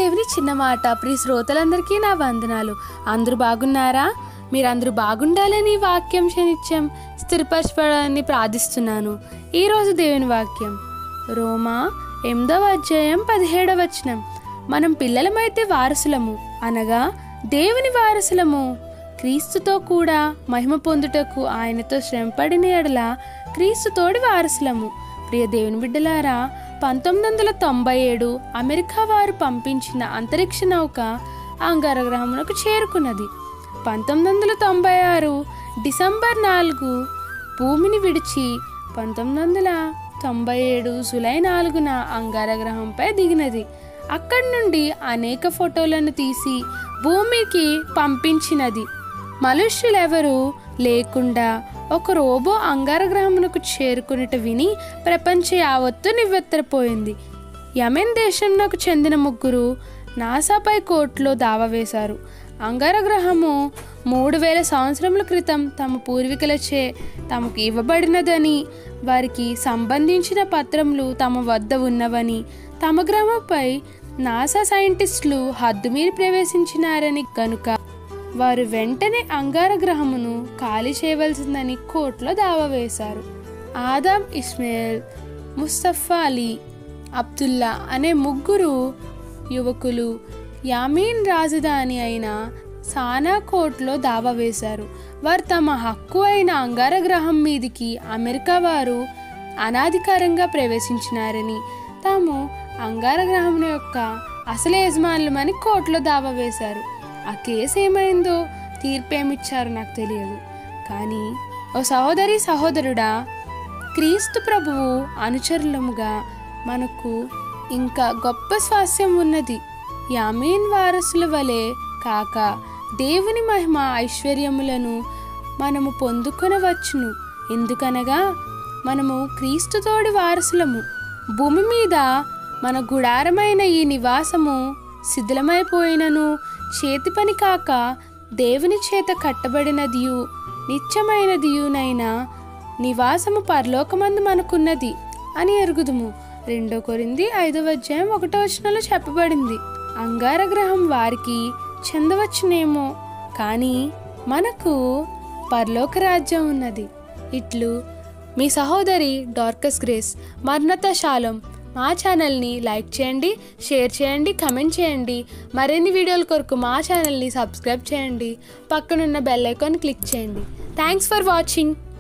దేవుని చిన్న మాట ప్రియ శ్రోతలందరికీ నా వందనాలు అందరూ బాగున్నారా మీరందరూ బాగుండాలని ఈ వాక్యం శనిత్యం స్థిరపరచబడాలని ప్రార్థిస్తున్నాను ఈరోజు దేవుని వాక్యం రోమా ఎనిమిదవ అధ్యాయం పదిహేడవ వచనం మనం పిల్లలమైతే వారసులము అనగా దేవుని వారసులము క్రీస్తుతో కూడా మహిమ పొందుటకు ఆయనతో శ్రమపడిన ఎడల క్రీస్తుతోడి వారసులము ప్రియ దేవుని బిడ్డలారా పంతొమ్మిది వందల తొంభై ఏడు అమెరికా వారు పంపించిన అంతరిక్ష నౌక అంగారగ్రహమునకు చేరుకున్నది పంతొమ్మిది వందల తొంభై ఆరు డిసెంబర్ నాలుగు భూమిని విడిచి పంతొమ్మిది వందల తొంభై ఏడు జూలై నాలుగున అంగారగ్రహంపై దిగినది అక్కడి నుండి అనేక ఫోటోలను తీసి భూమికి పంపించినది మనుష్యులెవరూ లేకుండా ఒక రోబో అంగారగ్రహమునకు చేరుకునేట విని ప్రపంచ యావత్తు నివ్వెత్తరపోయింది యమెన్ దేశంనకు చెందిన ముగ్గురు నాసాపై కోర్టులో దావా వేశారు అంగారగ్రహము మూడు వేల సంవత్సరముల క్రితం తమ పూర్వీకులచే తమకు ఇవ్వబడినదని వారికి సంబంధించిన పత్రములు తమ వద్ద ఉన్నవని తమ గ్రహంపై నాసా సైంటిస్టులు హద్దుమీరి ప్రవేశించినారని గనుక వారు వెంటనే అంగార గ్రహమును ఖాళీ చేయవలసిందని కోర్టులో దావా వేశారు ఆదాం ఇస్మాయిల్ ముస్తఫా అలీ అబ్దుల్లా అనే ముగ్గురు యువకులు యామీన్ రాజధాని అయిన సానా కోర్టులో దావా వేశారు వారు తమ హక్కు అయిన అంగార గ్రహం మీదికి అమెరికా వారు అనాధికారంగా ప్రవేశించినారని తాము అంగార గ్రహం యొక్క అసలు యజమానులమని కోర్టులో దావా వేశారు ఆ కేసు ఏమైందో తీర్పేమిచ్చారో నాకు తెలియదు కానీ ఓ సహోదరి సహోదరుడా క్రీస్తు ప్రభువు అనుచరులముగా మనకు ఇంకా గొప్ప స్వాస్యం ఉన్నది యామీన్ వారసుల వలె కాక దేవుని మహిమ ఐశ్వర్యములను మనము పొందుకొనవచ్చును ఎందుకనగా మనము క్రీస్తుతోడి వారసులము భూమి మీద మన గుడారమైన ఈ నివాసము శిథిలమైపోయినను చేతి పని కాక దేవుని చేత కట్టబడినదియు నిత్యమైనదియునైన నివాసము పరలోకమందు మనకున్నది అని ఎరుగుదుము రెండో కొరింది ఐదవ అధ్యాయం ఒకటో వచనంలో చెప్పబడింది అంగార గ్రహం వారికి చెందవచ్చునేమో కానీ మనకు పరలోక రాజ్యం ఉన్నది ఇట్లు మీ సహోదరి డార్కస్ గ్రేస్ మర్నత శాలం మా ఛానల్ని లైక్ చేయండి షేర్ చేయండి కమెంట్ చేయండి మరిన్ని వీడియోల కొరకు మా ఛానల్ని సబ్స్క్రైబ్ చేయండి పక్కనున్న బెల్ ఐకాన్ క్లిక్ చేయండి థ్యాంక్స్ ఫర్ వాచింగ్